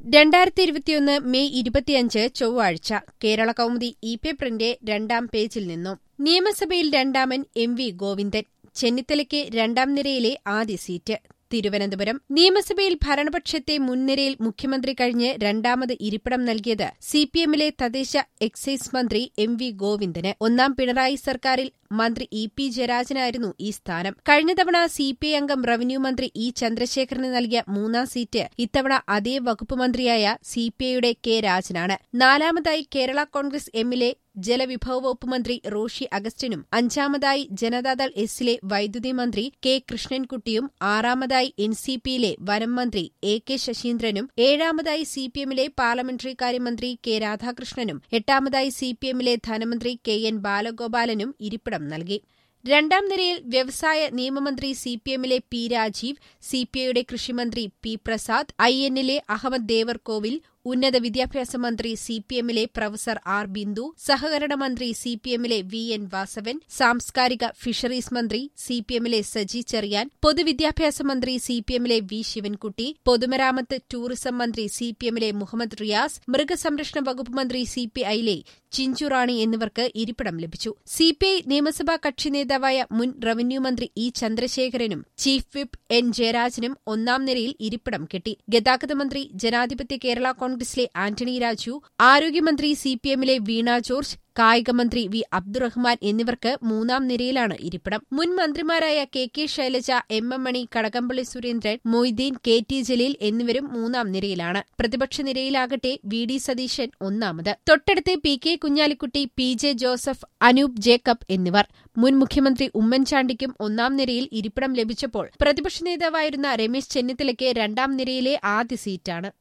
രണ്ടായിരത്തി ഇരുപത്തിയൊന്ന് മെയ് ഇരുപത്തിയഞ്ച് ചൊവ്വാഴ്ച കേരള കൗമുദി ഇ പേപ്പറിന്റെ രണ്ടാം പേജിൽ നിന്നും നിയമസഭയിൽ രണ്ടാമൻ എം വി ഗോവിന്ദൻ ചെന്നിത്തലയ്ക്ക് രണ്ടാം നിരയിലെ ആദ്യ സീറ്റ് തിരുവനന്തപുരം നിയമസഭയിൽ ഭരണപക്ഷത്തെ മുൻനിരയിൽ മുഖ്യമന്ത്രി കഴിഞ്ഞ് രണ്ടാമത് ഇരിപ്പിടം നൽകിയത് സിപിഎമ്മിലെ തദ്ദേശ എക്സൈസ് മന്ത്രി എം വി ഗോവിന്ദന് ഒന്നാം പിണറായി സർക്കാരിൽ മന്ത്രി ഇ പി ജയരാജനായിരുന്നു ഈ സ്ഥാനം കഴിഞ്ഞ തവണ സിപിഐ അംഗം റവന്യൂ മന്ത്രി ഇ ചന്ദ്രശേഖരന് നൽകിയ മൂന്നാം സീറ്റ് ഇത്തവണ അതേ വകുപ്പ് മന്ത്രിയായ സിപിഐയുടെ കെ രാജനാണ് നാലാമതായി കേരള കോൺഗ്രസ് എമ്മിലെ ജലവിഭവ വകുപ്പ് മന്ത്രി റോഷി അഗസ്റ്റിനും അഞ്ചാമതായി ജനതാദൾ എസിലെ വൈദ്യുതി മന്ത്രി കെ കൃഷ്ണൻകുട്ടിയും ആറാമതായി എൻ സി പിയിലെ വനം മന്ത്രി എ കെ ശശീന്ദ്രനും ഏഴാമതായി സിപിഎമ്മിലെ പാർലമെന്ററി കാര്യമന്ത്രി കെ രാധാകൃഷ്ണനും എട്ടാമതായി സിപിഎമ്മിലെ ധനമന്ത്രി കെ എൻ ബാലഗോപാലനും ഇരിപ്പിടം നൽകി രണ്ടാം നിരയിൽ വ്യവസായ നിയമമന്ത്രി സിപിഎമ്മിലെ പി രാജീവ് സിപിഐയുടെ കൃഷിമന്ത്രി പി പ്രസാദ് ഐ എന്നിലെ അഹമ്മദ് ദേവർകോവിൽ ഉന്നത വിദ്യാഭ്യാസ മന്ത്രി സിപിഎമ്മിലെ പ്രൊഫസർ ആർ ബിന്ദു സഹകരണ മന്ത്രി സിപിഎമ്മിലെ വി എൻ വാസവൻ സാംസ്കാരിക ഫിഷറീസ് മന്ത്രി സിപിഎമ്മിലെ സജി ചെറിയാൻ പൊതുവിദ്യാഭ്യാസ മന്ത്രി സിപിഎമ്മിലെ വി ശിവൻകുട്ടി പൊതുമരാമത്ത് ടൂറിസം മന്ത്രി സിപിഎമ്മിലെ മുഹമ്മദ് റിയാസ് മൃഗസംരക്ഷണ വകുപ്പ് മന്ത്രി സിപിഐയിലെ ചിഞ്ചുറാണി എന്നിവർക്ക് ഇരിപ്പിടം ലഭിച്ചു സിപിഐ നിയമസഭാ കക്ഷി നേതാവായ മുൻ റവന്യൂ മന്ത്രി ഇ ചന്ദ്രശേഖരനും ചീഫ് വിപ്പ് എൻ ജയരാജനും ഒന്നാം നിരയിൽ ഇരിപ്പിടം കിട്ടി ഗതാഗത മന്ത്രി ജനാധിപത്യ കേരള കോൺഗ്രസിലെ ആന്റണി രാജു ആരോഗ്യമന്ത്രി സിപിഎമ്മിലെ വീണ ജോർജ് കായികമന്ത്രി വി അബ്ദുറഹ്മാൻ എന്നിവർക്ക് മൂന്നാം നിരയിലാണ് ഇരിപ്പിടം മുൻ മന്ത്രിമാരായ K K Shailaja M M Mani Kadakampally Surendran Moideen K T Jaleel എന്നിവരും മൂന്നാം നിരയിലാണ് പ്രതിപക്ഷ നിരയിലാകട്ടെ വി ഡി സതീശൻ ഒന്നാമത് തൊട്ടടുത്ത് P K Kunhalikutty P J Joseph Anoop Jacob എന്നിവർ മുൻ മുഖ്യമന്ത്രി ഉമ്മൻചാണ്ടിക്കും ഒന്നാം നിരയിൽ ഇരിപ്പിടം ലഭിച്ചപ്പോൾ പ്രതിപക്ഷ നേതാവായിരുന്ന രമേശ് ചെന്നിത്തലയ്ക്ക് രണ്ടാം നിരയിലെ ആദ്യ സീറ്റാണ്